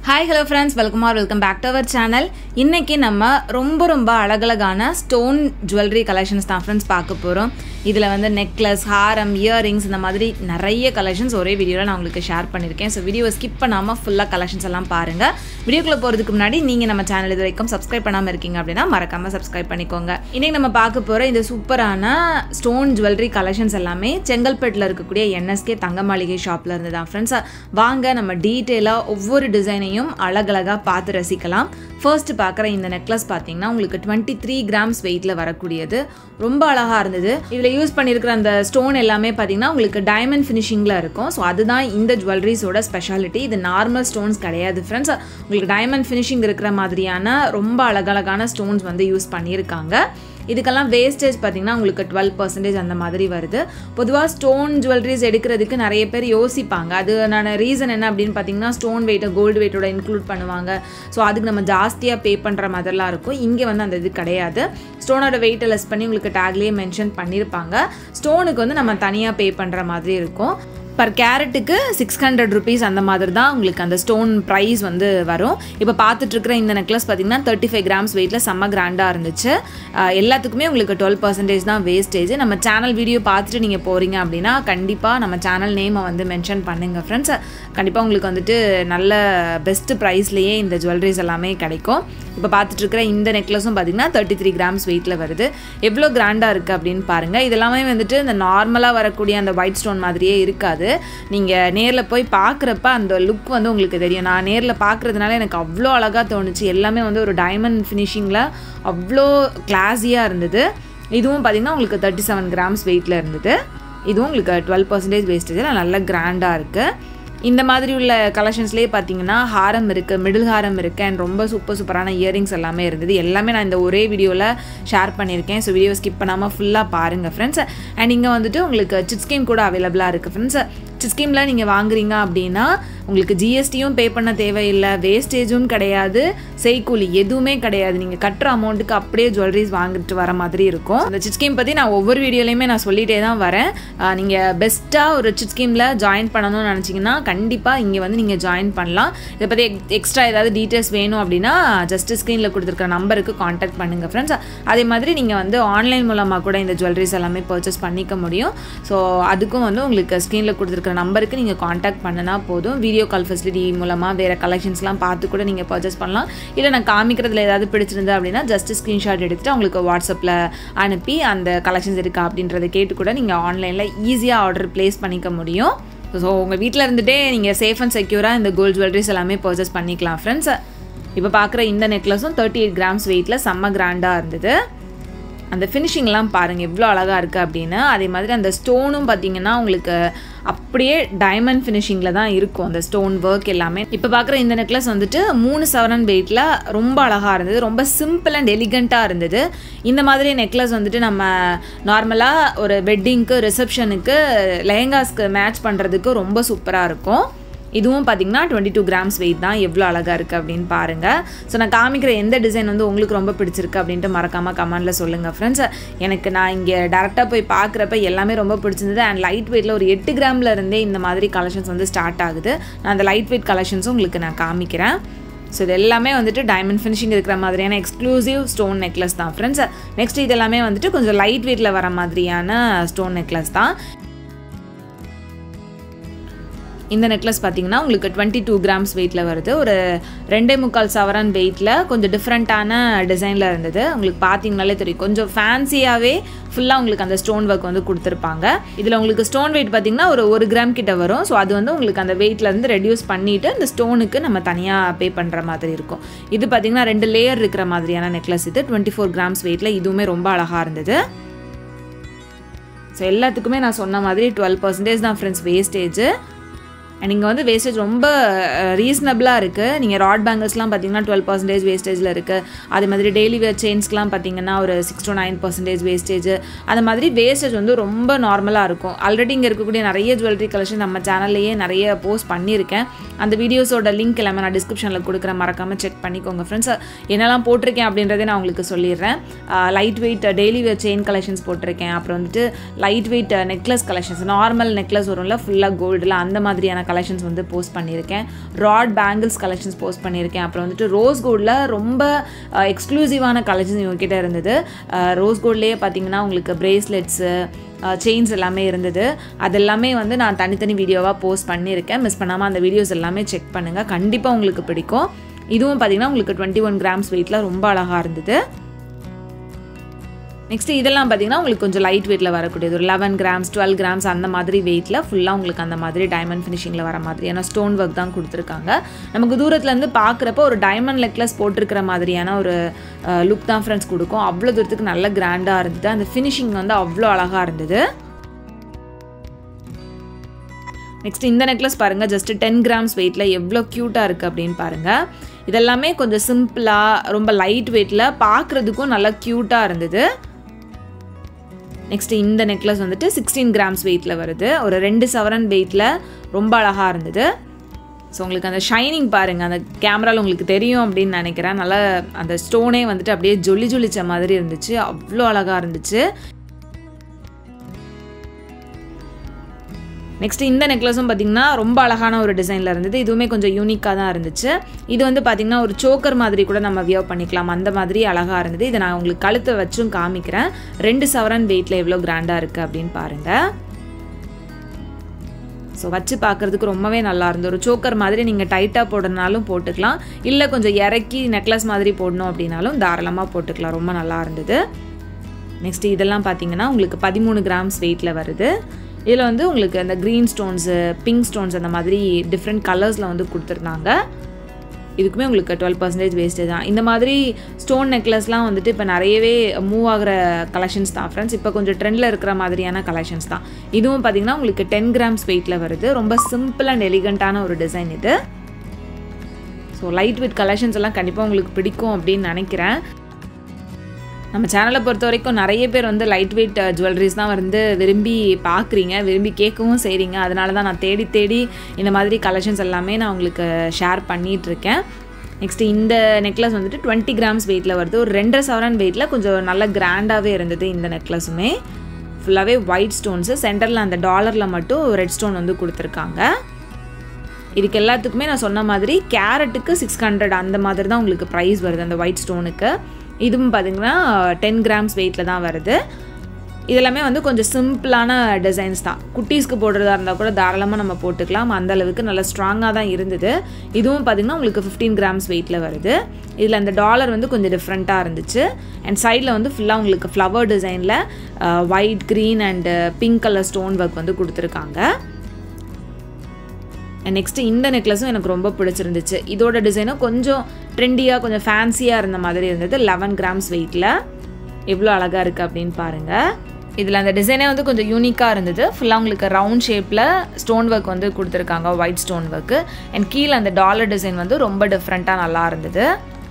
hi hello friends welcome or welcome back to our channel இன்றைக்கி நம்ம ரொம்ப ரொம்ப அழகழகான ஸ்டோன் ஜுவல்லரி கலெக்ஷன்ஸ் தான் ஃப்ரெண்ட்ஸ் பார்க்க போகிறோம் இதில் வந்து நெக்லஸ் ஹாரம் இயரிங்ஸ் இந்த மாதிரி நிறைய கலெக்ஷன்ஸ் ஒரே வீடியோவில் நான் உங்களுக்கு ஷேர் பண்ணியிருக்கேன் ஸோ வீடியோவை ஸ்கிப் பண்ணாமல் ஃபுல்லாக கலெக்ஷன்ஸ் எல்லாம் பாருங்கள் வீடியோக்குள்ளே போகிறதுக்கு முன்னாடி நீங்கள் நம்ம சேனல் இது வரைக்கும் சப்ஸ்கிரைப் பண்ணாமல் இருக்கீங்க அப்படின்னா மறக்காமல் சப்ஸ்கிரைப் பண்ணிக்கோங்க இன்றைக்கி நம்ம பார்க்க போகிற இந்த சூப்பரான ஸ்டோன் ஜுவல்லரி கலெக்ஷன்ஸ் எல்லாமே செங்கல்பேட்டில் இருக்கக்கூடிய என்எஸ்கே தங்க மாளிகை ஷாப்பில் இருந்து தான் ஃப்ரெண்ட்ஸ் வாங்க நம்ம டீட்டெயிலாக ஒவ்வொரு டிசைனையும் அழகழகாக பார்த்து ரசிக்கலாம் ஃபர்ஸ்ட் பார்க்குற இந்த நெக்லஸ் பார்த்தீங்கன்னா உங்களுக்கு டுவெண்ட்டி த்ரீ கிராம்ஸ் வெயிட்டில் வரக்கூடியது ரொம்ப அழகாக இருந்தது இதில் யூஸ் பண்ணியிருக்கிற அந்த ஸ்டோன் எல்லாமே பார்த்தீங்கன்னா உங்களுக்கு டைமண்ட் ஃபினிஷிங்கில் இருக்கும் ஸோ அதுதான் இந்த ஜுவல்லரிஸோட ஸ்பெஷாலிட்டி இது நார்மல் ஸ்டோன்ஸ் கிடையாது ஃப்ரெண்ட்ஸ் உங்களுக்கு டைமண்ட் ஃபினிஷிங் இருக்கிற மாதிரியான ரொம்ப அழகழகான ஸ்டோன்ஸ் வந்து யூஸ் பண்ணியிருக்காங்க இதுக்கெல்லாம் வேஸ்டேஜ் பார்த்தீங்கன்னா உங்களுக்கு டுவெல் பர்சன்டேஜ் அந்த மாதிரி வருது பொதுவாக ஸ்டோன் ஜுவல்லரிஸ் எடுக்கிறதுக்கு நிறைய பேர் யோசிப்பாங்க அது நான் ரீசன் என்ன அப்படின்னு பார்த்தீங்கன்னா ஸ்டோன் வெயிட்டை கோல்டு வெயிட்டோட இன்க்ளூட் பண்ணுவாங்க ஸோ அதுக்கு நம்ம ஜாஸ்தியாக பே பண்ணுற மாதிரிலாம் இருக்கும் இங்கே வந்து அந்த இது கிடையாது ஸ்டோனோட வெயிட்டை லெஸ் பண்ணி உங்களுக்கு டேக்லேயே மென்ஷன் பண்ணியிருப்பாங்க ஸ்டோனுக்கு வந்து நம்ம தனியாக பே பண்ணுற மாதிரி இருக்கும் பர் கேரட்டுக்கு சிக்ஸ் ஹண்ட்ரட் ருபீஸ் அந்த மாதிரி தான் உங்களுக்கு அந்த ஸ்டோன் ப்ரைஸ் வந்து வரும் இப்போ பார்த்துட்ருக்குற இந்த நெக்லஸ் பார்த்தீங்கன்னா தேர்ட்டி ஃபைவ் கிராம்ஸ் வெயிட்டில் செம்ம கிராண்டாக இருந்துச்சு அஹ் எல்லாத்துக்குமே உங்களுக்கு டுவெல் பர்சன்டேஜ் தான் வேஸ்டேஜ் நம்ம சேனல் வீடியோ பார்த்துட்டு நீங்கள் போகிறீங்க அப்படின்னா கண்டிப்பாக நம்ம சேனல் நேமை வந்து மென்ஷன் பண்ணுங்கள் ஃப்ரெண்ட்ஸ் கண்டிப்பாக உங்களுக்கு வந்துட்டு நல்ல பெஸ்ட்டு ப்ரைஸ்லேயே இந்த ஜுவல்லரிஸ் எல்லாமே கிடைக்கும் இப்போ பார்த்துட்ருக்குற இந்த நெக்லஸும் பார்த்தீங்கன்னா தேர்ட்டி த்ரீ கிராம்ஸ் வெயிட்டில் வருது எவ்வளோ கிராண்டாக இருக்குது அப்படின்னு பாருங்கள் இதெல்லாமே வந்துட்டு இந்த நார்மலாக வரக்கூடிய அந்த ஒயிட் ஸ்டோன் மாதிரியே இருக்காது நீங்கள் நேரில் போய் பார்க்குறப்ப அந்த லுக் வந்து உங்களுக்கு தெரியும் நான் நேரில் பார்க்குறதுனால எனக்கு அவ்வளோ அழகாக தோணுச்சு எல்லாமே வந்து ஒரு டைமண்ட் ஃபினிஷிங்கில் அவ்வளோ கிளாஸியாக இருந்தது இதுவும் பார்த்திங்கன்னா உங்களுக்கு தேர்ட்டி செவன் கிராம்ஸ் வெயிட்டில் இருந்தது இதுவும் உங்களுக்கு டுவெல் பர்சன்டேஜ் வேஸ்டேஜில் நல்ல கிராண்டாக இருக்குது இந்த மாதிரி உள்ள கலெக்ஷன்ஸ்லேயே பார்த்தீங்கன்னா ஹாரம் இருக்குது மிடில் ஹாரம் இருக்குது அண்ட் ரொம்ப சூப்பர் சூப்பரான இயரிங்ஸ் எல்லாமே இருந்தது எல்லாமே நான் இந்த ஒரே வீடியோவில் ஷேர் பண்ணியிருக்கேன் ஸோ வீடியோ ஸ்கிப் பண்ணாமல் ஃபுல்லாக பாருங்கள் ஃப்ரெண்ட்ஸ் அண்ட் இங்கே வந்துட்டு உங்களுக்கு சிட் ஸ்கீம் கூட அவைலபிளாக இருக்குது ஃப்ரெண்ட்ஸ் சிட் ஸ்கீமில் நீங்கள் வாங்குறீங்க அப்படின்னா உங்களுக்கு ஜிஎஸ்டியும் பே பண்ண தேவையில்லை வேஸ்டேஜும் கிடையாது செய்கூலி எதுவுமே கிடையாது நீங்கள் கட்டுற அமௌண்ட்டுக்கு அப்படியே ஜுவல்லரிஸ் வாங்கிட்டு வர மாதிரி இருக்கும் அந்த சிட் ஸ்கீம் பற்றி நான் ஒவ்வொரு வீடியோலையுமே நான் சொல்லிகிட்டே தான் வரேன் நீங்கள் பெஸ்ட்டாக ஒரு சிட் ஸ்கீமில் ஜாயின் பண்ணணும்னு நினச்சிங்கன்னா கண்டிப்பாக இங்கே வந்து நீங்கள் ஜாயின் பண்ணலாம் இதை பற்றி எக்ஸ்ட்ரா ஏதாவது டீட்டெயில்ஸ் வேணும் அப்படின்னா ஜஸ்ட் ஸ்க்ரீனில் கொடுத்துருக்க நம்பருக்கு காண்டாக்ட் பண்ணுங்கள் ஃப்ரெண்ட்ஸ் அதே மாதிரி நீங்கள் வந்து ஆன்லைன் மூலமாக கூட இந்த ஜுவல்லரிஸ் எல்லாமே பர்ச்சேஸ் பண்ணிக்க முடியும் ஸோ அதுக்கும் வந்து உங்களுக்கு ஸ்க்ரீனில் கொடுத்துருக்க நம்பருக்கு நீங்கள் காண்டாக்ட் பண்ணினா போதும் வீடியோ கால் ஃபெசிலிட்டி மூலமாக வேறு கலெக்ஷன்ஸ்லாம் பார்த்து கூட நீங்கள் பர்ச்சேஸ் பண்ணலாம் இல்லை நான் காமிக்கிறதுல ஏதாவது பிடிச்சிருந்தா அப்படின்னா ஜஸ்ட் ஸ்க்ரீன்ஷாட் எடுத்துகிட்டு உங்களுக்கு வாட்ஸ்அப்பில் அனுப்பி அந்த கலெக்ஷன்ஸ் இருக்கா அப்படின்றத கேட்டு கூட நீங்கள் ஆன்லைனில் ஈஸியாக ஆர்டர் ப்ளேஸ் பண்ணிக்க முடியும் ஸோ உங்கள் வீட்டில் இருந்துகிட்டே நீங்கள் சேஃப் அண்ட் செக்யூராக இந்த கோல்ட் ஜுவல்லரிஸ் எல்லாமே பர்ச்சேஸ் பண்ணிக்கலாம் ஃப்ரெண்ட்ஸ் இப்போ பார்க்குற இந்த நெக்லஸும் தேர்ட்டி எயிட் கிராம்ஸ் வெயிட்டில் செம்ம கிராண்டாக இருந்தது அந்த ஃபினிஷிங்லாம் பாருங்கள் எவ்வளோ அழகாக இருக்குது அப்படின்னு அதே மாதிரி அந்த ஸ்டோனும் பார்த்தீங்கன்னா உங்களுக்கு அப்படியே டைமண்ட் ஃபினிஷிங்கில் தான் இருக்கும் அந்த ஸ்டோன் ஒர்க் எல்லாமே இப்போ பார்க்குற இந்த நெக்லஸ் வந்துட்டு மூணு சவரன் வெயிட்டில் ரொம்ப அழகாக இருந்தது ரொம்ப சிம்பிள் அண்ட் எலிகண்ட்டாக இருந்தது இந்த மாதிரி நெக்லஸ் வந்துட்டு நம்ம நார்மலாக ஒரு வெட்டிங்க்கு ரிசப்ஷனுக்கு லெஹங்காஸ்க்கு மேட்ச் பண்ணுறதுக்கு ரொம்ப சூப்பராக இருக்கும் இதுவும் பார்த்தீங்கன்னா டுவெண்ட்டி டூ கிராம்ஸ் வெயிட் தான் எவ்வளோ அழகாக இருக்குது அப்படின்னு பாருங்கள் ஸோ நான் காமிக்கிற எந்த டிசைன் வந்து உங்களுக்கு ரொம்ப பிடிச்சிருக்கு அப்படின்ட்டு மறக்காமல் கமெண்டில் சொல்லுங்கள் ஃப்ரெண்ட்ஸ் எனக்கு நான் இங்கே டேரெக்டாக போய் பார்க்குறப்ப எல்லாமே ரொம்ப பிடிச்சிருந்தது அண்ட் லைட் வெயிட்டில் ஒரு எட்டு கிராமில் இருந்தே இந்த மாதிரி கலெக்ஷன்ஸ் வந்து ஸ்டார்ட் ஆகுது நான் அந்த லைட் வெயிட் கலெக்ஷன்ஸும் உங்களுக்கு நான் காமிக்கிறேன் ஸோ இது எல்லாமே வந்துட்டு டைமண்ட் ஃபினிஷிங் இருக்கிற மாதிரியான எக்ஸ்க்ளூசிவ் ஸ்டோன் நெக்லஸ் தான் ஃப்ரெண்ட்ஸ் நெக்ஸ்ட் இது எல்லாமே வந்துட்டு கொஞ்சம் லைட் வெயிட்டில் வர மாதிரியான ஸ்டோன் நெக்லஸ் தான் இந்த நெக்லஸ் பார்த்தீங்கன்னா உங்களுக்கு டுவெண்ட்டி டூ கிராம்ஸ் வெயிட்டில் வருது ஒரு ரெண்டே முக்கால் சவரன் வெயிட்டில் கொஞ்சம் டிஃப்ரெண்ட்டான டிசைனில் இருந்தது உங்களுக்கு பார்த்தீங்கனாலே தெரியும் கொஞ்சம் ஃபேன்சியாகவே ஃபுல்லாக உங்களுக்கு அந்த ஸ்டோன் ஒர்க் வந்து கொடுத்துருப்பாங்க இதில் உங்களுக்கு ஸ்டோன் வெயிட் பார்த்தீங்கன்னா ஒரு ஒரு கிராம் கிட்ட வரும் ஸோ அது வந்து உங்களுக்கு அந்த வெயிட்லேருந்து ரெடியூஸ் பண்ணிவிட்டு அந்த ஸ்டோனுக்கு நம்ம தனியாக பே பண்ணுற மாதிரி இருக்கும் இது பார்த்தீங்கன்னா ரெண்டு லேயர் இருக்கிற மாதிரியான நெக்லஸ் இது டுவெண்ட்டி ஃபோர் கிராம்ஸ் வெயிட்டில் இதுவுமே ரொம்ப அழகாக இருந்தது ஸோ எல்லாத்துக்குமே நான் சொன்ன மாதிரி டுவெல் பர்சன்டேஜ் தான் ஃப்ரெண்ட்ஸ் வேஸ்டேஜ் அண்ட் இங்கே வந்து வேஸ்டேஜ் ரொம்ப ரீசனபிளாக இருக்குது நீங்கள் ராட் பேங்கிள்ஸ்லாம் பார்த்தீங்கன்னா டுவெல் பர்சன்டேஜ் வேஸ்டேஜில் இருக்குது அதே மாதிரி டெய்லி வேர் செயின்ஸ்லாம் பார்த்தீங்கன்னா ஒரு six to nine percentage wastage அந்த மாதிரி வேஸ்டேஜ் வந்து ரொம்ப நார்மலாக இருக்கும் ஆல்ரெடி இங்கே இருக்கக்கூடிய நிறைய ஜுவல்லரி கலெக்ஷன் நம்ம சேனல்லையே நிறைய போஸ்ட் பண்ணியிருக்கேன் அந்த வீடியோஸோட லிங்க் எல்லாமே நான் டிஸ்கிரிப்ஷனில் கொடுக்குறேன் மறக்காமல் செக் பண்ணிக்கோங்க ஃப்ரெண்ட்ஸ் என்னெல்லாம் போட்டிருக்கேன் அப்படின்றதே நான் உங்களுக்கு சொல்லிடுறேன் light weight daily wear chain collections போட்டிருக்கேன் அப்புறம் வந்துட்டு light weight necklace collections normal necklace வரும்ல ஃபுல்லாக கோல்டில் அந்த மாதிரியான கலெக்ஷன்ஸ் வந்து போஸ்ட் பண்ணியிருக்கேன் ராட் பேங்கிள்ஸ் கலெக்ஷன்ஸ் போஸ்ட் பண்ணியிருக்கேன் அப்புறம் வந்துட்டு ரோஸ் கோல்டில் ரொம்ப எக்ஸ்க்ளூசிவான கலெக்ஷன்ஸ் இவங்ககிட்ட இருந்தது ரோஸ் கோல்ட்லேயே பார்த்தீங்கன்னா உங்களுக்கு பிரேஸ்லெட்ஸு செயின்ஸ் எல்லாமே இருந்தது அது எல்லாமே வந்து நான் தனித்தனி வீடியோவாக போஸ்ட் பண்ணியிருக்கேன் மிஸ் பண்ணாமல் அந்த வீடியோஸ் எல்லாமே செக் பண்ணுங்கள் கண்டிப்பாக உங்களுக்கு பிடிக்கும் இதுவும் பார்த்தீங்கன்னா உங்களுக்கு டுவெண்ட்டி ஒன் கிராம்ஸ் வெயிட்டில் ரொம்ப அழகாக இருந்தது நெக்ஸ்ட்டு இதெல்லாம் பார்த்தீங்கன்னா உங்களுக்கு கொஞ்சம் லைட் வெயிட்டில் வரக்கூடியது ஒரு லெவன் கிராம்ஸ் டுவெல் கிராம்ஸ் அந்த மாதிரி வெயிட்டில் ஃபுல்லாக உங்களுக்கு அந்த மாதிரி டைமண்ட் ஃபினிஷிங்கில் வர மாதிரியான ஸ்டோன் ஒர்க் தான் கொடுத்துருக்காங்க நமக்கு தூரத்துலேருந்து பார்க்குறப்ப ஒரு டைமண்ட் நெக்லஸ் போட்டிருக்கிற மாதிரியான ஒரு லுக் தான் ஃப்ரெண்ட்ஸ் கொடுக்கும் அவ்வளோ தூரத்துக்கு நல்ல கிராண்டாக இருந்தது அந்த ஃபினிஷிங் வந்து அவ்வளோ அழகாக இருந்தது நெக்ஸ்ட் இந்த நெக்லஸ் பாருங்கள் ஜஸ்ட் டென் கிராம்ஸ் வெயிட்டில் எவ்வளோ க்யூட்டாக இருக்குது அப்படின்னு பாருங்கள் இதெல்லாமே கொஞ்சம் சிம்பிளாக ரொம்ப லைட் வெயிட்டில் பார்க்குறதுக்கும் நல்லா க்யூட்டாக இருந்தது நெக்ஸ்ட் இந்த நெக்லஸ் வந்துட்டு சிக்ஸ்டீன் கிராம்ஸ் வெயிட்டில் வருது ஒரு ரெண்டு சவரன் வெயிட்டில் ரொம்ப அழகாக இருந்தது ஸோ உங்களுக்கு அந்த ஷைனிங் பாருங்கள் அந்த கேமராவில் உங்களுக்கு தெரியும் அப்படின்னு நினைக்கிறேன் நல்லா அந்த ஸ்டோனே வந்துட்டு அப்படியே ஜொல்லி ஜொலிச்ச மாதிரி இருந்துச்சு அவ்வளோ அழகாக இருந்துச்சு நெக்ஸ்ட் இந்த நெக்லஸும் பார்த்திங்கன்னா ரொம்ப அழகான ஒரு டிசைனில் இருந்தது இதுவுமே கொஞ்சம் யூனிக்காக தான் இருந்துச்சு இது வந்து பார்த்திங்கன்னா ஒரு சோக்கர் மாதிரி கூட நம்ம வியர் பண்ணிக்கலாம் அந்த மாதிரி அழகாக இருந்தது இதை நான் உங்களுக்கு கழுத்தை வச்சும் காமிக்கிறேன் ரெண்டு சவரன் வெயிட்டில் எவ்வளோ கிராண்டாக இருக்குது அப்படின்னு பாருங்கள் ஸோ வச்சு பார்க்குறதுக்கு ரொம்பவே நல்லா இருந்தது ஒரு சோக்கர் மாதிரி நீங்கள் டைட்டாக போடுறதுனாலும் போட்டுக்கலாம் இல்லை கொஞ்சம் இறக்கி நெக்லஸ் மாதிரி போடணும் அப்படின்னாலும் தாராளமாக போட்டுக்கலாம் ரொம்ப நல்லா இருந்தது நெக்ஸ்ட் இதெல்லாம் பார்த்தீங்கன்னா உங்களுக்கு பதிமூணு கிராம்ஸ் வெயிட்டில் வருது இதில் வந்து உங்களுக்கு அந்த க்ரீன் ஸ்டோன்ஸு பிங்க் ஸ்டோன்ஸ் அந்த மாதிரி டிஃப்ரெண்ட் கலர்ஸில் வந்து கொடுத்துருந்தாங்க இதுக்குமே உங்களுக்கு டுவெல் பர்சன்டேஜ் வேஸ்ட்டு தான் இந்த மாதிரி ஸ்டோன் நெக்லஸ்லாம் வந்துட்டு இப்போ நிறையவே மூவ் ஆகிற கலெக்ஷன்ஸ் தான் ஃப்ரெண்ட்ஸ் இப்போ கொஞ்சம் ட்ரெண்டில் இருக்கிற மாதிரியான கலெக்ஷன்ஸ் தான் இதுவும் பார்த்திங்கன்னா உங்களுக்கு டென் கிராம்ஸ் வெயிட்டில் வருது ரொம்ப சிம்பிள் அண்ட் எலிகண்ட்டான ஒரு டிசைன் இது ஸோ லைட் வெயிட் கலெக்ஷன்ஸ் எல்லாம் கண்டிப்பாக உங்களுக்கு பிடிக்கும் அப்படின்னு நினைக்கிறேன் நம்ம சேனலை பொறுத்த வரைக்கும் நிறைய பேர் வந்து லைட் வெயிட் ஜுவல்லரிஸ் தான் வந்து விரும்பி பார்க்குறீங்க விரும்பி கேட்கவும் செய்கிறீங்க அதனால தான் நான் தேடி தேடி இந்த மாதிரி கலெக்ஷன்ஸ் எல்லாமே நான் உங்களுக்கு ஷேர் பண்ணிகிட்ருக்கேன் நெக்ஸ்ட்டு இந்த நெக்லஸ் வந்துட்டு டுவெண்ட்டி கிராம்ஸ் வெயிட்டில் வருது ஒரு ரெண்டரை சவரன் வெயிட்டில் கொஞ்சம் நல்ல கிராண்டாகவே இருந்தது இந்த நெக்லஸுமே ஃபுல்லாகவே ஒயிட் ஸ்டோன்ஸு சென்டரில் அந்த டாலரில் மட்டும் ரெட் ஸ்டோன் வந்து கொடுத்துருக்காங்க இதுக்கு எல்லாத்துக்குமே நான் சொன்ன மாதிரி கேரட்டுக்கு சிக்ஸ் ஹண்ட்ரட் அந்த மாதிரி தான் உங்களுக்கு ப்ரைஸ் வருது அந்த ஒயிட் ஸ்டோனுக்கு இதுவும் பார்த்திங்கன்னா டென் கிராம்ஸ் வெயிட்டில் தான் வருது இதெல்லாமே வந்து கொஞ்சம் சிம்பிளான டிசைன்ஸ் தான் குட்டீஸ்க்கு போடுறதா இருந்தால் கூட தாராளமாக நம்ம போட்டுக்கலாம் அந்த அளவுக்கு நல்லா ஸ்ட்ராங்காக தான் இருந்தது இதுவும் பார்த்திங்கன்னா உங்களுக்கு ஃபிஃப்டீன் கிராம்ஸ் வெயிட்டில் வருது இதில் அந்த டாலர் வந்து கொஞ்சம் டிஃப்ரெண்ட்டாக இருந்துச்சு அண்ட் சைடில் வந்து ஃபுல்லாக உங்களுக்கு ஃப்ளவர் டிசைனில் white green and pink colour stone work வந்து கொடுத்துருக்காங்க நெக்ஸ்ட்டு இந்த நெக்லஸும் எனக்கு ரொம்ப பிடிச்சிருந்துச்சு இதோட டிசைனும் கொஞ்சம் ட்ரெண்டியாக கொஞ்சம் ஃபேன்சியாக இருந்த மாதிரி இருந்தது லெவன் கிராம்ஸ் வெயிட்டில் எவ்வளோ அழகாக இருக்குது அப்படின்னு பாருங்கள் இதில் அந்த டிசைனே வந்து கொஞ்சம் யூனிக்காக இருந்தது ஃபுல்லாக உங்களுக்கு ரவுண்ட் ஷேப்பில் ஸ்டோன் ஒர்க் வந்து கொடுத்துருக்காங்க ஒயிட் ஸ்டோன் ஒர்க்கு அண்ட் கீழே அந்த டாலர் டிசைன் வந்து ரொம்ப டிஃப்ரெண்ட்டாக நல்லா இருந்தது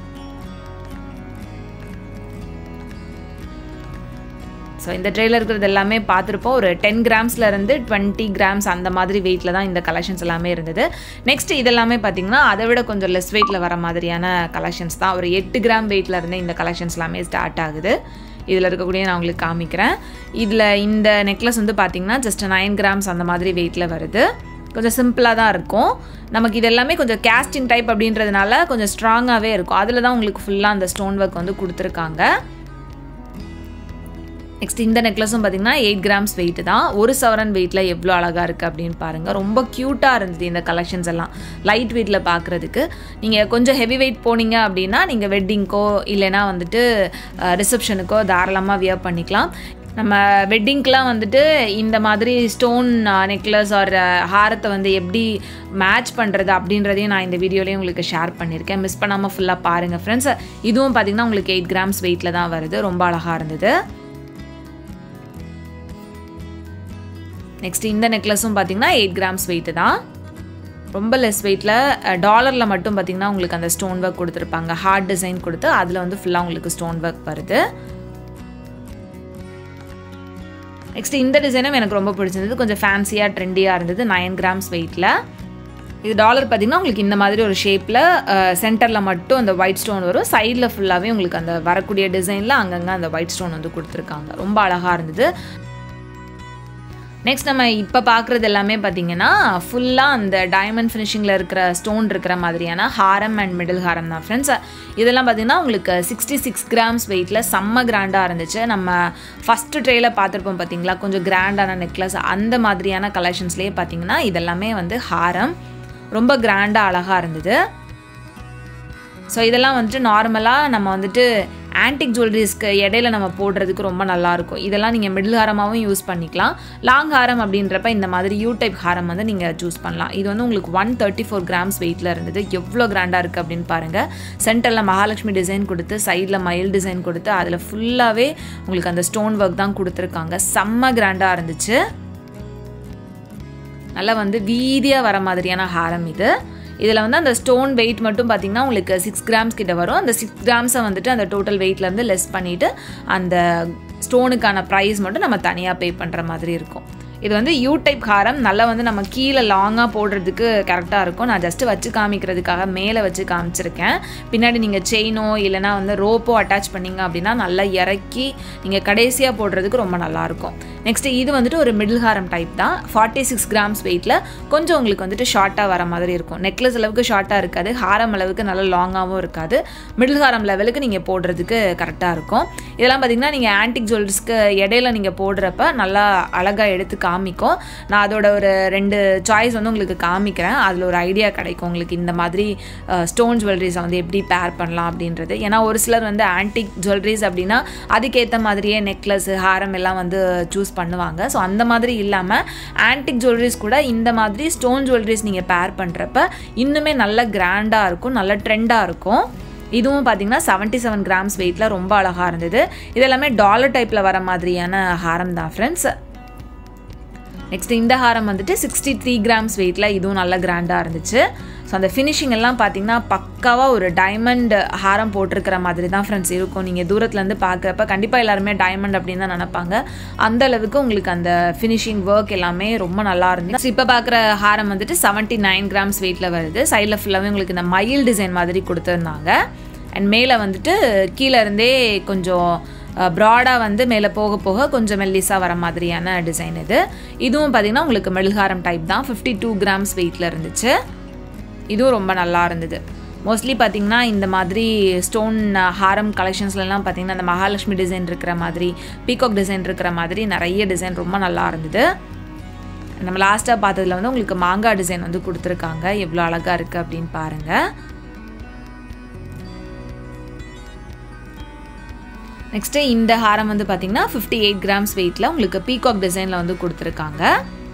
ஸோ இந்த ட்ரெயிலில் இருக்கிறது எல்லாமே பார்த்துருப்போம் ஒரு டென் கிராம்ஸில் இருந்து டுவெண்ட்டி கிராம்ஸ் அந்த மாதிரி வெயிட்டில் தான் இந்த கலெக்ஷன்ஸ் எல்லாமே இருந்தது நெக்ஸ்ட் இதெல்லாமே பார்த்தீங்கன்னா அதை விட கொஞ்சம் லெஸ் வெயிட்டில் வர மாதிரியான கலெக்ஷன்ஸ் தான் ஒரு எட்டு கிராம் வெயிட்டில் இருந்து இந்த கலெக்ஷன்ஸ் எல்லாமே ஸ்டார்ட் ஆகுது இதில் இருக்கக்கூடிய நான் உங்களுக்கு காமிக்கிறேன் இதில் இந்த நெக்லஸ் வந்து பார்த்திங்கன்னா ஜஸ்ட் நைன் கிராம்ஸ் அந்த மாதிரி வெயிட்டில் வருது கொஞ்சம் சிம்பிளாக தான் இருக்கும் நமக்கு இது எல்லாமே கொஞ்சம் கேஸ்டிங் டைப் அப்படின்றதுனால கொஞ்சம் ஸ்ட்ராங்காகவே இருக்கும் அதில் தான் உங்களுக்கு ஃபுல்லாக அந்த ஸ்டோன் ஒர்க் வந்து கொடுத்துருக்காங்க நெக்ஸ்ட் இந்த நெக்லஸும் பார்த்தீங்கன்னா எயிட் கிராம்ஸ் வெயிட் தான் ஒரு சவரன் வெயிட்டில் எவ்வளோ அழகாக இருக்குது அப்படின்னு பாருங்கள் ரொம்ப க்யூட்டாக இருந்தது இந்த கலெக்ஷன்ஸ் எல்லாம் லைட் வெயிட்டில் பார்க்குறதுக்கு நீங்கள் கொஞ்சம் ஹெவி வெயிட் போனீங்க அப்படின்னா நீங்கள் வெட்டிங்க்கோ இல்லைனா வந்துட்டு ரிசப்ஷனுக்கோ தாராளமாக வியர் பண்ணிக்கலாம் நம்ம வெட்டிங்க்கெலாம் வந்துட்டு இந்த மாதிரி ஸ்டோன் நெக்லஸ் ஆர் ஹாரத்தை வந்து எப்படி மேட்ச் பண்ணுறது அப்படின்றதையும் நான் இந்த வீடியோலேயும் உங்களுக்கு ஷேர் பண்ணியிருக்கேன் மிஸ் பண்ணாமல் ஃபுல்லாக பாருங்கள் ஃப்ரெண்ட்ஸ் இதுவும் பார்த்திங்கன்னா உங்களுக்கு எயிட் கிராம்ஸ் வெயிட்டில் தான் வருது ரொம்ப அழகாக இருந்தது நெக்ஸ்ட் இந்த நெக்லஸும் பார்த்தீங்கன்னா எயிட் கிராம்ஸ் வெயிட்டு தான் ரொம்ப லெஸ் வெயிட்டில் டாலரில் மட்டும் பார்த்தீங்கன்னா உங்களுக்கு அந்த ஸ்டோன் ஒர்க் கொடுத்துருப்பாங்க ஹார்ட் டிசைன் கொடுத்து அதில் வந்து ஃபுல்லாக உங்களுக்கு ஸ்டோன் ஒர்க் வருது நெக்ஸ்ட் இந்த டிசைனும் எனக்கு ரொம்ப பிடிச்சிருந்தது கொஞ்சம் ஃபேன்சியாக ட்ரெண்டியாக இருந்தது நைன் கிராம்ஸ் வெயிட்டில் இது டாலர் பார்த்திங்கன்னா உங்களுக்கு இந்த மாதிரி ஒரு ஷேப்பில் சென்டரில் மட்டும் அந்த ஒயிட் ஸ்டோன் வரும் சைடில் ஃபுல்லாகவே உங்களுக்கு அந்த வரக்கூடிய டிசைனில் அங்கங்கே அந்த ஒயிட் ஸ்டோன் வந்து கொடுத்துருக்காங்க ரொம்ப அழகாக இருந்தது நெக்ஸ்ட் நம்ம இப்போ பார்க்குறது எல்லாமே பார்த்தீங்கன்னா ஃபுல்லாக அந்த டைமண்ட் ஃபினிஷிங்கில் இருக்கிற ஸ்டோன் இருக்கிற மாதிரியான ஹாரம் அண்ட் மிடில் ஹாரம் தான் ஃப்ரெண்ட்ஸ் இதெல்லாம் பார்த்தீங்கன்னா உங்களுக்கு சிக்ஸ்டி சிக்ஸ் கிராம்ஸ் வெயிட்டில் செம்ம கிராண்டாக இருந்துச்சு நம்ம ஃபஸ்ட்டு ட்ரேயில் பார்த்துருப்போம் பார்த்தீங்களா கொஞ்சம் கிராண்டான நெக்லஸ் அந்த மாதிரியான கலெக்ஷன்ஸ்லேயே பார்த்தீங்கன்னா இதெல்லாமே வந்து ஹாரம் ரொம்ப கிராண்டாக அழகாக இருந்தது ஸோ இதெல்லாம் வந்துட்டு நார்மலாக நம்ம வந்துட்டு ஆன்டிக் ஜுவல்லரிஸ்க்கு இடையில நம்ம போடுறதுக்கு ரொம்ப நல்லாயிருக்கும் இதெல்லாம் நீங்கள் மிடில் ஹாரமாகவும் யூஸ் பண்ணிக்கலாம் லாங் ஹாரம் அப்படின்றப்ப இந்த மாதிரி யூ டைப் ஹாரம் வந்து நீங்கள் சூஸ் பண்ணலாம் இது வந்து உங்களுக்கு ஒன் தேர்ட்டி ஃபோர் கிராம்ஸ் வெயிட்டில் இருந்தது எவ்வளோ கிராண்டாக இருக்குது அப்படின்னு பாருங்கள் சென்டரில் மகாலட்சுமி டிசைன் கொடுத்து சைடில் மயில் டிசைன் கொடுத்து அதில் ஃபுல்லாகவே உங்களுக்கு அந்த ஸ்டோன் ஒர்க் தான் கொடுத்துருக்காங்க செம்ம கிராண்டாக இருந்துச்சு நல்லா வந்து வீதியாக வர மாதிரியான ஹாரம் இது இதில் வந்து அந்த ஸ்டோன் வெயிட் மட்டும் பார்த்திங்கன்னா உங்களுக்கு சிக்ஸ் கிராம்ஸ் கிட்ட வரும் அந்த சிக்ஸ் கிராம்ஸை வந்துட்டு அந்த டோட்டல் வெயிட்லேருந்து லெஸ் பண்ணிவிட்டு அந்த ஸ்டோனுக்கான ப்ரைஸ் மட்டும் நம்ம தனியாக பே பண்ணுற மாதிரி இருக்கும் இது வந்து யூ டைப் ஹாரம் நல்லா வந்து நம்ம கீழே லாங்காக போடுறதுக்கு கரெக்டாக இருக்கும் நான் ஜஸ்ட்டு வச்சு காமிக்கிறதுக்காக மேலே வச்சு காமிச்சிருக்கேன் பின்னாடி நீங்கள் செயினோ இல்லைனா வந்து ரோப்போ அட்டாச் பண்ணிங்க அப்படின்னா நல்லா இறக்கி நீங்கள் கடைசியாக போடுறதுக்கு ரொம்ப நல்லாயிருக்கும் நெக்ஸ்ட்டு இது வந்துட்டு ஒரு மிடில் ஹாரம் டைப் தான் ஃபார்ட்டி சிக்ஸ் கிராம்ஸ் வெயிட்டில் கொஞ்சம் உங்களுக்கு வந்துட்டு ஷார்ட்டாக வர மாதிரி இருக்கும் நெக்லஸ் அளவுக்கு ஷார்ட்டாக இருக்காது ஹாரம் அளவுக்கு நல்லா லாங்காகவும் இருக்காது மிடில் ஹாரம் லெவலுக்கு நீங்கள் போடுறதுக்கு கரெக்டாக இருக்கும் இதெல்லாம் பார்த்தீங்கன்னா நீங்கள் ஆன்டிக் ஜுவல்லரிஸ்க்கு இடையில நீங்கள் போடுறப்ப நல்லா அழகாக எடுத்து காமிக்கும் நான் அதோட ஒரு ரெண்டு சாய்ஸ் வந்து உங்களுக்கு காமிக்கிறேன் அதில் ஒரு ஐடியா கிடைக்கும் உங்களுக்கு இந்த மாதிரி ஸ்டோன் ஜுவல்லரிஸை வந்து எப்படி பேர் பண்ணலாம் அப்படின்றது ஏன்னா ஒரு சிலர் வந்து ஆன்டிக் ஜுவல்லரிஸ் அப்படின்னா அதுக்கேற்ற மாதிரியே நெக்லஸ் ஹாரம் எல்லாம் வந்து சூஸ் பண்ணுவாங்க ஸோ அந்த மாதிரி இல்லாமல் ஆன்டிக் ஜுவல்லரிஸ் கூட இந்த மாதிரி ஸ்டோன் ஜுவல்லரிஸ் நீங்கள் பேர் பண்ணுறப்ப இன்னுமே நல்ல கிராண்டாக இருக்கும் நல்ல ட்ரெண்டாக இருக்கும் இதுவும் பார்த்தீங்கன்னா செவன்ட்டி செவன் கிராம்ஸ் வெயிட்டில் ரொம்ப அழகாக இருந்தது இது எல்லாமே டாலர் டைப்பில் வர மாதிரியான ஹாரம் தான் ஃப்ரெண்ட்ஸ் நெக்ஸ்ட் இந்த ஹாரம் வந்துட்டு சிக்ஸ்டி த்ரீ கிராம்ஸ் வெயிட்டில் இதுவும் நல்ல கிராண்டாக இருந்துச்சு ஸோ அந்த ஃபினிஷிங் எல்லாம் பார்த்தீங்கன்னா பக்காவாக ஒரு டைமண்ட் ஹாரம் போட்டிருக்கிற மாதிரி தான் ஃப்ரெண்ட்ஸ் இருக்கும் நீங்கள் தூரத்துலேருந்து பார்க்குறப்ப கண்டிப்பாக எல்லாருமே டைமண்ட் அப்படின்னு தான் நினப்பாங்க அந்த அளவுக்கு உங்களுக்கு அந்த ஃபினிஷிங் ஒர்க் எல்லாமே ரொம்ப நல்லா இருந்துச்சு இப்போ பார்க்குற ஹாரம் வந்துட்டு செவன்ட்டி நைன் கிராம்ஸ் வெயிட்டில் வருது சைடில் ஃபுல்லாகவே உங்களுக்கு இந்த மயில் டிசைன் மாதிரி கொடுத்துருந்தாங்க அண்ட் மேலே வந்துட்டு கீழே இருந்தே கொஞ்சம் ப்ராடாக வந்து மேலே போக போக கொஞ்சம் மெல்லிஸாக வர மாதிரியான டிசைன் இது இதுவும் பார்த்திங்கன்னா உங்களுக்கு மெழுகாரம் டைப் தான் ஃபிஃப்டி டூ கிராம்ஸ் வெயிட்டில் இருந்துச்சு இதுவும் ரொம்ப நல்லா இருந்தது மோஸ்ட்லி பார்த்திங்கன்னா இந்த மாதிரி ஸ்டோன் ஹாரம் கலெக்ஷன்ஸ்லாம் பார்த்திங்கன்னா இந்த மகாலட்சுமி டிசைன் இருக்கிற மாதிரி பீகாக் டிசைன் இருக்கிற மாதிரி நிறைய டிசைன் ரொம்ப நல்லா இருந்தது நம்ம லாஸ்ட்டாக பார்த்ததுல வந்து உங்களுக்கு மாங்காய் டிசைன் வந்து கொடுத்துருக்காங்க எவ்வளோ அழகாக இருக்குது அப்படின்னு பாருங்கள் நெக்ஸ்ட்டு இந்த ஹாரம் வந்து பார்த்தீங்கன்னா ஃபிஃப்டி எயிட் கிராம்ஸ் வெயிட்டில் உங்களுக்கு பீகாக் டிசைனில் வந்து கொடுத்துருக்காங்க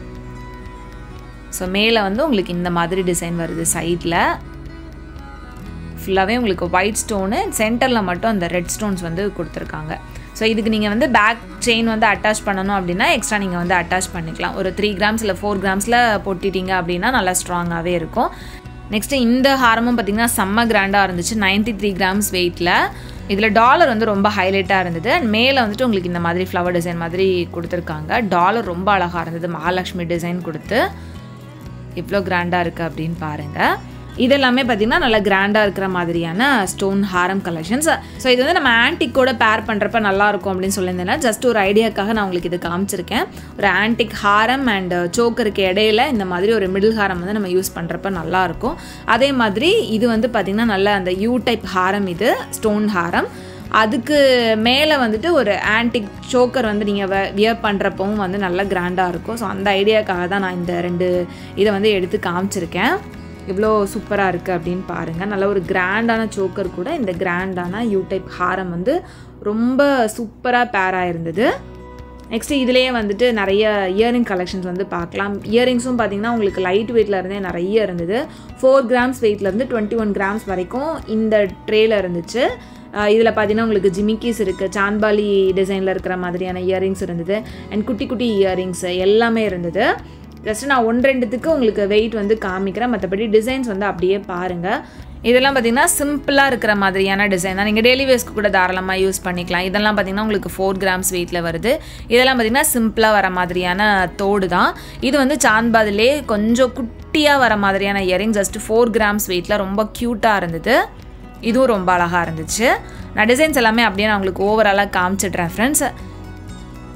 ஸோ மேலே வந்து உங்களுக்கு இந்த மாதிரி டிசைன் வருது சைடில் ஃபுல்லாகவே உங்களுக்கு ஒயிட் ஸ்டோனு சென்டரில் மட்டும் அந்த ரெட் ஸ்டோன்ஸ் வந்து கொடுத்துருக்காங்க ஸோ இதுக்கு நீங்கள் வந்து பேக் செயின் வந்து அட்டாச் பண்ணணும் அப்படின்னா எக்ஸ்ட்ரா நீங்கள் வந்து அட்டாச் பண்ணிக்கலாம் ஒரு த்ரீ கிராம்ஸ் இல்லை ஃபோர் கிராம்ஸில் போட்டிட்டீங்க அப்படின்னா நல்லா ஸ்ட்ராங்காகவே இருக்கும் நெக்ஸ்ட்டு இந்த ஹாரமும் பார்த்திங்கன்னா செம்ம கிராண்டாக இருந்துச்சு நைன்ட்டி த்ரீ கிராம்ஸ் வெயிட்டில் இதில் டாலர் வந்து ரொம்ப ஹைலைட்டாக இருந்தது அண்ட் மேலே வந்துட்டு உங்களுக்கு இந்த மாதிரி ஃப்ளவர் டிசைன் மாதிரி கொடுத்துருக்காங்க டாலர் ரொம்ப அழகாக இருந்தது மகாலட்சுமி டிசைன் கொடுத்து இவ்வளோ கிராண்டாக இருக்குது அப்படின்னு பாருங்கள் இதெல்லாமே பார்த்திங்கன்னா நல்லா கிராண்டாக இருக்கிற மாதிரியான ஸ்டோன் ஹாரம் கலெக்ஷன்ஸ் ஸோ இது வந்து நம்ம ஆன்டிக்கோட பேர் பண்ணுறப்ப நல்லாயிருக்கும் அப்படின்னு சொல்லியிருந்தேன்னா ஜஸ்ட் ஒரு ஐடியாக்காக நான் உங்களுக்கு இது காமிச்சிருக்கேன் ஒரு ஆன்டிக் ஹாரம் அண்ட் சோக்கருக்கு இடையில இந்த மாதிரி ஒரு மிடில் ஹாரம் வந்து நம்ம யூஸ் பண்ணுறப்ப நல்லாயிருக்கும் அதே மாதிரி இது வந்து பார்த்திங்கன்னா நல்ல அந்த யூ டைப் ஹாரம் இது ஸ்டோன் ஹாரம் அதுக்கு மேலே வந்துட்டு ஒரு ஆன்டிக் சோக்கர் வந்து நீங்கள் வியர் பண்ணுறப்பவும் வந்து நல்லா கிராண்டாக இருக்கும் ஸோ அந்த ஐடியாக்காக தான் நான் இந்த ரெண்டு இதை வந்து எடுத்து காமிச்சிருக்கேன் இவ்வளோ சூப்பராக இருக்குது அப்படின்னு பாருங்கள் நல்ல ஒரு கிராண்டான சோக்கர் கூட இந்த கிராண்டான யூ டைப் ஹாரம் வந்து ரொம்ப சூப்பராக பேராக இருந்தது நெக்ஸ்ட்டு இதுலேயே வந்துட்டு நிறைய இயரிங் கலெக்ஷன்ஸ் வந்து பார்க்கலாம் இயரிங்ஸும் பார்த்தீங்கன்னா உங்களுக்கு லைட் வெயிட்டில் இருந்தே நிறைய இருந்தது ஃபோர் கிராம்ஸ் வெயிட்லேருந்து டுவெண்ட்டி ஒன் கிராம்ஸ் வரைக்கும் இந்த ட்ரேயில் இருந்துச்சு இதில் பார்த்தீங்கன்னா உங்களுக்கு ஜிமிக்கீஸ் இருக்குது சான்பாலி டிசைனில் இருக்கிற மாதிரியான இயரிங்ஸ் இருந்தது அண்ட் குட்டி குட்டி இயரிங்ஸ் எல்லாமே இருந்தது ஜஸ்ட் நான் ஒன்று ரெண்டுத்துக்கு உங்களுக்கு வெயிட் வந்து காமிக்கிறேன் மற்றபடி டிசைன்ஸ் வந்து அப்படியே பாருங்கள் இதெல்லாம் பார்த்தீங்கன்னா சிம்பிளாக இருக்கிற மாதிரியான டிசைன் தான் நீங்கள் டெய்லி வேஸ்க்கு கூட தாராளமாக யூஸ் பண்ணிக்கலாம் இதெல்லாம் பார்த்தீங்கன்னா உங்களுக்கு ஃபோர் கிராம்ஸ் வெயிட்டில் வருது இதெல்லாம் பார்த்தீங்கன்னா சிம்பிளாக வர மாதிரியான தோடு தான் இது வந்து சான்பாதிலே கொஞ்சம் குட்டியாக வர மாதிரியான இயரிங் ஜஸ்ட் ஃபோர் கிராம்ஸ் வெயிட்டில் ரொம்ப க்யூட்டாக இருந்தது இதுவும் ரொம்ப அழகாக இருந்துச்சு நான் டிசைன்ஸ் எல்லாமே அப்படியே நான் உங்களுக்கு ஓவராலாக காமிச்சிட்றேன் ஃப்ரெண்ட்ஸ்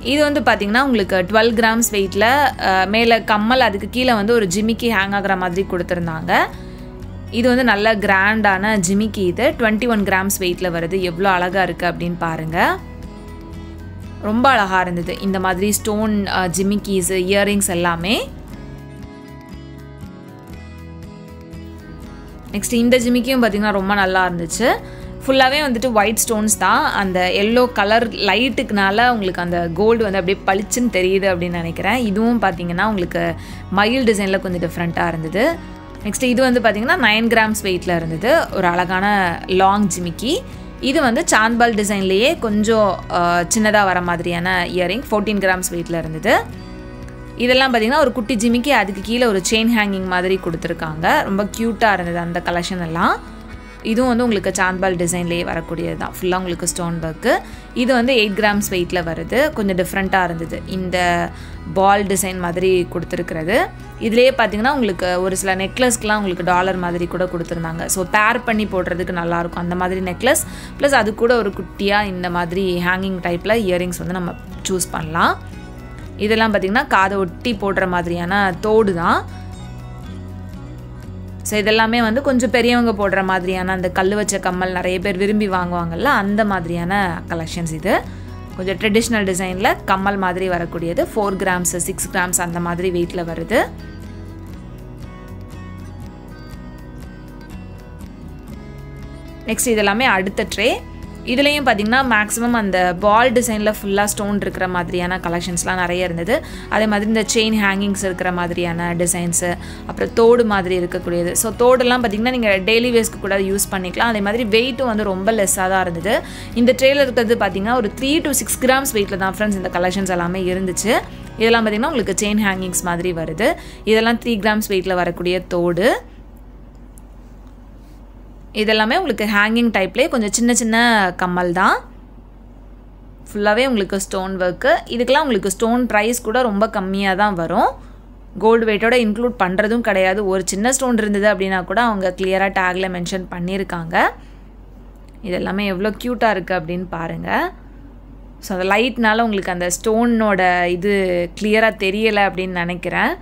இது வந்து பார்த்திங்கன்னா உங்களுக்கு டுவெல் கிராம்ஸ் வெயிட்டில் மேலே கம்மல் அதுக்கு கீழே வந்து ஒரு ஜிமிக்கி ஹேங் ஆகிற மாதிரி கொடுத்துருந்தாங்க இது வந்து நல்ல கிராண்டான ஜிமிக்கி இது டுவெண்ட்டி ஒன் கிராம்ஸ் வெயிட்டில் வருது எவ்வளோ அழகாக இருக்குது அப்படின்னு பாருங்கள் ரொம்ப அழகாக இருந்தது இந்த மாதிரி ஸ்டோன் ஜிமிக்கீஸு இயரிங்ஸ் எல்லாமே நெக்ஸ்ட் இந்த ஜிமிக்கியும் பார்த்திங்கன்னா ரொம்ப நல்லா இருந்துச்சு ஃபுல்லாகவே வந்துட்டு ஒயிட் ஸ்டோன்ஸ் தான் அந்த எல்லோ கலர் லைட்டுக்குனால உங்களுக்கு அந்த கோல்டு வந்து அப்படியே பளிச்சுன்னு தெரியுது அப்படின்னு நினைக்கிறேன் இதுவும் பார்த்தீங்கன்னா உங்களுக்கு மயில் டிசைனில் கொஞ்சம் டிஃப்ரெண்ட்டாக இருந்தது நெக்ஸ்ட் இது வந்து பார்த்திங்கன்னா நைன் கிராம்ஸ் வெயிட்டில் இருந்தது ஒரு அழகான லாங் ஜிமிக்கி இது வந்து சாந்த்பால் டிசைன்லேயே கொஞ்சம் சின்னதாக வர மாதிரியான இயரிங் ஃபோர்டீன் கிராம்ஸ் வெயிட்டில் இருந்தது இதெல்லாம் பார்த்திங்கன்னா ஒரு குட்டி ஜிமிக்கி அதுக்கு கீழே ஒரு செயின் ஹேங்கிங் மாதிரி கொடுத்துருக்காங்க ரொம்ப க்யூட்டாக இருந்தது அந்த கலெக்ஷன் எல்லாம் இதுவும் வந்து உங்களுக்கு சாந்த்பால் டிசைன்லேயே வரக்கூடியது தான் ஃபுல்லாக உங்களுக்கு ஸ்டோன் ஒர்க்கு இது வந்து எயிட் கிராம்ஸ் வெயிட்டில் வருது கொஞ்சம் டிஃப்ரெண்ட்டாக இருந்தது இந்த பால் டிசைன் மாதிரி கொடுத்துருக்கிறது இதுலேயே பார்த்தீங்கன்னா உங்களுக்கு ஒரு சில நெக்லஸ்க்கெலாம் உங்களுக்கு டாலர் மாதிரி கூட கொடுத்துருந்தாங்க ஸோ பேர் பண்ணி போடுறதுக்கு நல்லாயிருக்கும் அந்த மாதிரி நெக்லஸ் ப்ளஸ் அது கூட ஒரு குட்டியாக இந்த மாதிரி ஹேங்கிங் டைப்பில் இயரிங்ஸ் வந்து நம்ம சூஸ் பண்ணலாம் இதெல்லாம் பார்த்திங்கன்னா காதை ஒட்டி போடுற மாதிரியான தோடு தான் ஸோ இதெல்லாமே வந்து கொஞ்சம் பெரியவங்க போடுற மாதிரியான அந்த கல் வச்ச கம்மல் நிறைய பேர் விரும்பி வாங்குவாங்கல்ல அந்த மாதிரியான கலெக்ஷன்ஸ் இது கொஞ்சம் ட்ரெடிஷ்னல் டிசைனில் கம்மல் மாதிரி வரக்கூடியது ஃபோர் கிராம்ஸ் சிக்ஸ் கிராம்ஸ் அந்த மாதிரி வெயிட்டில் வருது நெக்ஸ்ட் இதெல்லாமே அடுத்த ட்ரே இதுலேயும் பார்த்தீங்கன்னா மேக்ஸிமம் அந்த பால் டிசைனில் ஃபுல்லாக ஸ்டோன் இருக்கிற மாதிரியான கலெக்ஷன்ஸ்லாம் நிறைய இருந்தது அதே மாதிரி இந்த செயின் ஹேங்கிங்ஸ் இருக்கிற மாதிரியான டிசைன்ஸு அப்புறம் தோடு மாதிரி இருக்கக்கூடியது ஸோ தோடெல்லாம் பார்த்திங்கன்னா நீங்கள் டெய்லி வேஸ்க்கு கூட யூஸ் பண்ணிக்கலாம் அதே மாதிரி வெயிட்டும் வந்து ரொம்ப லெஸ்ஸாக தான் இருந்தது இந்த ட்ரேயில் இருக்கிறது பார்த்திங்கன்னா ஒரு த்ரீ டு சிக்ஸ் கிராம்ஸ் வெயிட்டில் தான் ஃப்ரெண்ட்ஸ் இந்த கலெக்ஷன்ஸ் எல்லாமே இருந்துச்சு இதெல்லாம் பார்த்திங்கன்னா உங்களுக்கு செயின் ஹேங்கிங்ஸ் மாதிரி வருது இதெல்லாம் த்ரீ கிராம்ஸ் வெயிட்டில் வரக்கூடிய தோடு இதெல்லாமே உங்களுக்கு ஹேங்கிங் டைப்லேயே கொஞ்சம் சின்ன சின்ன கம்மல் தான் ஃபுல்லாகவே உங்களுக்கு ஸ்டோன் ஒர்க்கு இதுக்கெல்லாம் உங்களுக்கு ஸ்டோன் ப்ரைஸ் கூட ரொம்ப கம்மியாக தான் வரும் கோல்டு வெயிட்டோட இன்க்ளூட் பண்ணுறதும் கிடையாது ஒரு சின்ன ஸ்டோன் இருந்தது அப்படின்னா கூட அவங்க கிளியராக டேக்கில் மென்ஷன் பண்ணியிருக்காங்க இதெல்லாமே எவ்வளோ க்யூட்டாக இருக்குது அப்படின்னு பாருங்கள் ஸோ அந்த லைட்னால உங்களுக்கு அந்த ஸ்டோனோட இது கிளியராக தெரியலை அப்படின்னு நினைக்கிறேன்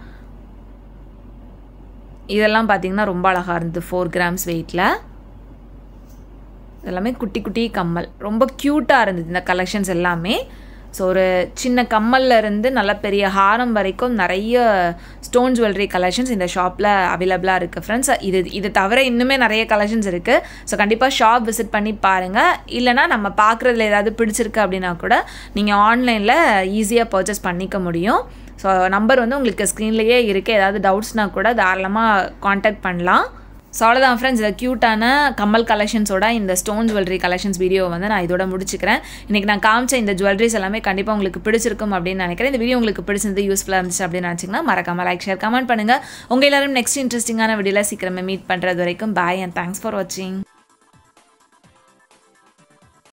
இதெல்லாம் பார்த்திங்கன்னா ரொம்ப அழகாக இருந்தது ஃபோர் கிராம்ஸ் வெயிட்டில் எல்லாமே குட்டி குட்டி கம்மல் ரொம்ப க்யூட்டாக இருந்தது இந்த கலெக்ஷன்ஸ் எல்லாமே ஸோ ஒரு சின்ன கம்மல்ல இருந்து நல்ல பெரிய ஹாரம் வரைக்கும் நிறைய ஸ்டோன் ஜுவல்லரி கலெக்ஷன்ஸ் இந்த ஷாப்பில் அவைலபிளாக இருக்குது ஃப்ரெண்ட்ஸ் இது இது தவிர இன்னுமே நிறைய கலெக்ஷன்ஸ் இருக்குது ஸோ கண்டிப்பாக ஷாப் விசிட் பண்ணி பாருங்கள் இல்லைனா நம்ம பார்க்குறதுல ஏதாவது பிடிச்சிருக்கு அப்படின்னா கூட நீங்கள் ஆன்லைனில் ஈஸியாக பர்ச்சேஸ் பண்ணிக்க முடியும் ஸோ நம்பர் வந்து உங்களுக்கு ஸ்க்ரீன்லேயே இருக்குது ஏதாவது டவுட்ஸ்னால் கூட தாராளமாக காண்டாக்ட் பண்ணலாம் ஸோ அவ்வளோதான் ஃப்ரெண்ட்ஸ் இந்த க்யூட்டான கம்மல் கலெக்ஷன்ஸோட இந்த ஸ்டோன் ஜுவல்லரி கலெக்ஷன்ஸ் வீடியோ வந்து நான் இதோட முடிச்சுக்கிறேன் இன்றைக்கி நான் காமிச்ச இந்த ஜுவல்லரிஸ் எல்லாமே கண்டிப்பாக உங்களுக்கு பிடிச்சிருக்கும் அப்படின்னு நினைக்கிறேன் இந்த வீடியோ உங்களுக்கு பிடிச்சிருந்து யூஸ்ஃபுல்லாக இருந்துச்சு அப்படின்னு நினச்சிங்கன்னா மறக்காமல் லைக் ஷேர் கமெண்ட் பண்ணுங்கள் உங்கள் எல்லாரும் நெக்ஸ்ட் இன்ட்ரெஸ்டிங்கான வீடியோவில் சீக்கிரமே மீட் பண்ணுறது வரைக்கும் பாய் அண்ட் தேங்க்ஸ் ஃபார் வாட்சிங்